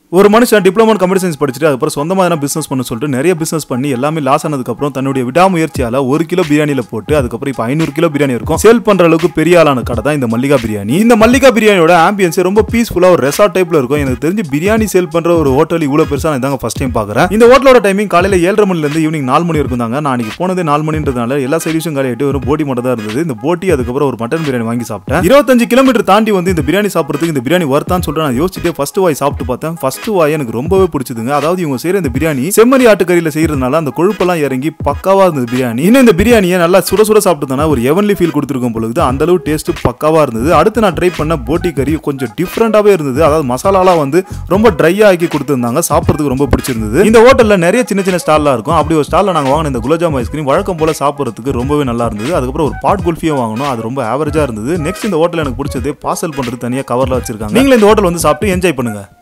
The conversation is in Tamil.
ஒரு மனுஷன் டிப்ளமோ கம்ப்யூட்டர் சயின்ஸ் படிச்சுட்டு அதுக்கப்புறம் சொந்தமாக எதனா பிசினஸ் பண்ண சொல்லிட்டு நிறைய பிசினஸ் பண்ணி எல்லாமே லாஸ் ஆனதுக்கப்புறம் தன்னுடைய விடாமுயற்சியால ஒரு கிலோ பிரியாணியில போட்டு அதுக்கப்புறம் இப்போ ஐநூறு கிலோ பிரியாணி இருக்கும் சேல் பண்ற அளவுக்கு பெரிய ஆளான கடை தான் இந்த மல்லிகா பிரியாணி இந்த மல்லிகா பிரியாணியோட ஆம்பியன்ஸ் ரொம்ப பீஸ்ஃபுல்லா ஒரு ரெசார்ட் டைப்ல இருக்கும் எனக்கு தெரிஞ்சு பிரியாணி சேல் பண்ற ஒரு ஹோட்டல் இவ்வளவு பெருசா நான் தாங்க ஃபர்ஸ்ட் டைம் பாக்குறேன் இந்த ஹோட்டலோட டைமிங் காலையில ஏழரை மணில இருந்து ஈவினிங் நாலு மணி இருக்கும் தாங்க நான் அன்னைக்கு போனதே நாலு மணின்றதுனால எல்லா சர்வீஸும் காலியாயிட்டு ஒரு போட்டி மட்டும் தான் இருந்தது இந்த போட்டி அதுக்கப்புறம் ஒரு மட்டன் பிரியாணி வாங்கி சாப்பிட்டேன் இருபத்தஞ்சு கிலோமீட்டர் தாண்டி வந்து இந்த பிரியாணி சாப்பிட்றதுக்கு இந்த பிரியாணி வருத்தான்னு சொல்லிட்டு நான் யோசிச்சுட்டு ஃபர்ஸ்ட் வாய் சாப்பிட்டு பார்த்தேன் ஃபர்ஸ்ட் வாய் எனக்கு ரொம்பவே பிடிச்சதுங்க அதாவது இவங்க செய்யற இந்த பிரியாணி செம்மறி ஆட்டுக்கறியில செய்யறதுனால அந்த கொழுப்பெல்லாம் இறங்கி பக்காவா இருந்தது பிரியாணி இன்னும் இந்த பிரியாணியை நல்லா சுட சுட சாப்பிட்டதுனா ஒரு எவன்லி ஃபீல் கொடுத்துருக்கும் பொழுது அந்த அளவு டேஸ்ட் பக்காவா இருந்தது அடுத்து நான் ட்ரை பண்ண போட்டி கறி கொஞ்சம் டிஃப்ரெண்டாவே இருந்தது அதாவது மசாலாலாம் வந்து ரொம்ப ட்ரையா ஆக்கி கொடுத்துருந்தாங்க சாப்பிட்றதுக்கு ரொம்ப பிடிச்சிருந்தது இந்த ஹோட்டல்ல நிறைய சின்ன சின்ன ஸ்டால்லாம் இருக்கும் அப்படி ஒரு ஸ்டால்ல நாங்க வாங்கின இந்த குலோஜாம் ஐஸ்கிரீம் வழக்கம் போல சாப்பிட்றதுக்கு ரொம்பவே நல்லா இருந்தது அதுக்கப்புறம் ஒரு பாட் குல்ஃபியும் வாங்கணும் அது ரொம்ப ஆவரேஜா இருந்தது நெக்ஸ்ட் இந்த ஹோட்டல் எனக்கு பிடிச்சது பார்சல் பண்றது தனியா கவர்ல வச்சிருக்காங்க நீங்களும் இந்த ஹோட்டல் வந்து சாப்பிட்டு என்ஜாய் பண்ணுங்க